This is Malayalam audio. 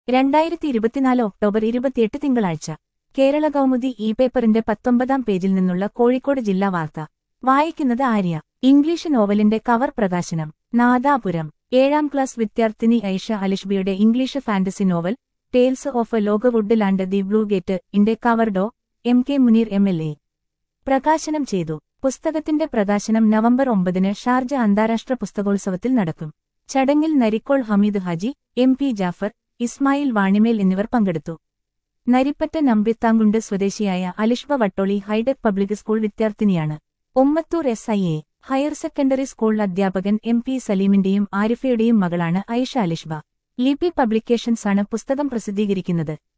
രണ്ടായിരത്തി ഇരുപത്തിനാല് ഒക്ടോബർ ഇരുപത്തിയെട്ട് തിങ്കളാഴ്ച കേരള കൗമുദി ഇ പേപ്പറിന്റെ പത്തൊമ്പതാം പേജിൽ നിന്നുള്ള കോഴിക്കോട് ജില്ലാ വാർത്ത വായിക്കുന്നത് ആര്യ ഇംഗ്ലീഷ് നോവലിന്റെ കവർ പ്രകാശനം നാദാപുരം ഏഴാം ക്ലാസ് വിദ്യാർത്ഥിനി ഐഷ അലിഷ്ബിയുടെ English fantasy novel tales of a Lockwood land the blue gate ഇന്റെ കവർഡോ M K Muneer M L A പ്രകാശനം ചെയ്തു പുസ്തകത്തിന്റെ പ്രകാശനം നവംബർ ഒമ്പതിന് ഷാർജ അന്താരാഷ്ട്ര പുസ്തകോത്സവത്തിൽ നടക്കും ചടങ്ങിൽ നരിക്കോൾ ഹമീദ് ഹാജി എം പി ജാഫർ ഇസ്മായിൽ വാണിമേൽ എന്നിവർ പങ്കെടുത്തു നരിപ്പറ്റ നമ്പിത്താങ്കുണ്ട് സ്വദേശിയായ Alishba Vattoli hi-tech public school വിദ്യാർത്ഥിനിയാണ് Ommathur S I A higher secondary school അധ്യാപകൻ എം പി സലീമിന്റെയും ആരിഫയുടെയും മകളാണ് ഐഷ അലിഷ്ബ ലിപി പബ്ലിക്കേഷൻസാണ് പുസ്തകം പ്രസിദ്ധീകരിക്കുന്നത്